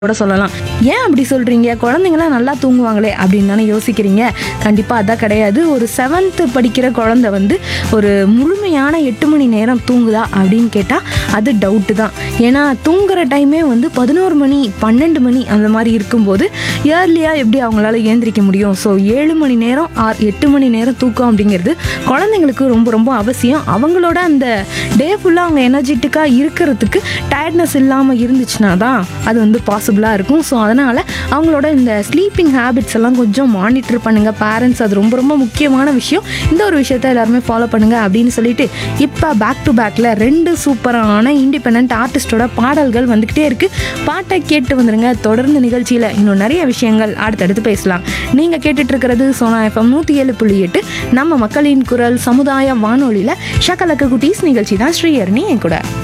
கூட சொல்லலாம் ஏன் அப்படி சொல்கிறீங்க குழந்தைங்களாம் நல்லா தூங்குவாங்களே அப்படின்னு தானே யோசிக்கிறீங்க கண்டிப்பாக அதான் கிடையாது ஒரு செவன்த்து படிக்கிற குழந்தை வந்து ஒரு முழுமையான எட்டு மணி நேரம் தூங்குதா அப்படின்னு கேட்டால் அது டவுட்டு தான் ஏன்னா தூங்குற டைமே வந்து பதினோரு மணி பன்னெண்டு மணி அந்த மாதிரி இருக்கும்போது இயர்லியாக எப்படி அவங்களால ஏந்திரிக்க முடியும் ஸோ ஏழு மணி நேரம் ஆர் எட்டு மணி நேரம் தூக்கம் அப்படிங்கிறது குழந்தைங்களுக்கு ரொம்ப ரொம்ப அவசியம் அவங்களோட அந்த டே ஃபுல்லாக அவங்க எனர்ஜெட்டிக்காக இருக்கிறதுக்கு டயர்ட்னஸ் இல்லாமல் இருந்துச்சுன்னா தான் அது வந்து பாசிபிளாக இருக்கும் ஸோ அதனால் அவங்களோட இந்த ஸ்லீப்பிங் ஹேபிட்ஸ் எல்லாம் கொஞ்சம் மானிட்டர் பண்ணுங்கள் பேரண்ட்ஸ் அது ரொம்ப ரொம்ப முக்கியமான விஷயம் இந்த ஒரு விஷயத்த எல்லாருமே ஃபாலோ பண்ணுங்கள் அப்படின்னு சொல்லிட்டு இப்போ பேக் டு பேக்கில் ரெண்டு சூப்பரான இண்டிபெண்ட் ஆர்டிஸ்டோட பாடல்கள் வந்துக்கிட்டே இருக்குது பாட்டை கேட்டு வந்துருங்க தொடர்ந்து நிகழ்ச்சியில் இன்னும் நிறைய விஷயங்கள் அடுத்தடுத்து பேசலாம் நீங்கள் கேட்டுட்டு இருக்கிறது சோனா எஃப்எம் நூற்றி ஏழு புள்ளி எட்டு நம்ம மக்களின் குரல் சமுதாய வானொலியில் ஷக்கலக்க குட்டீஸ் நிகழ்ச்சி தான் ஸ்ரீயர்னி என் கூட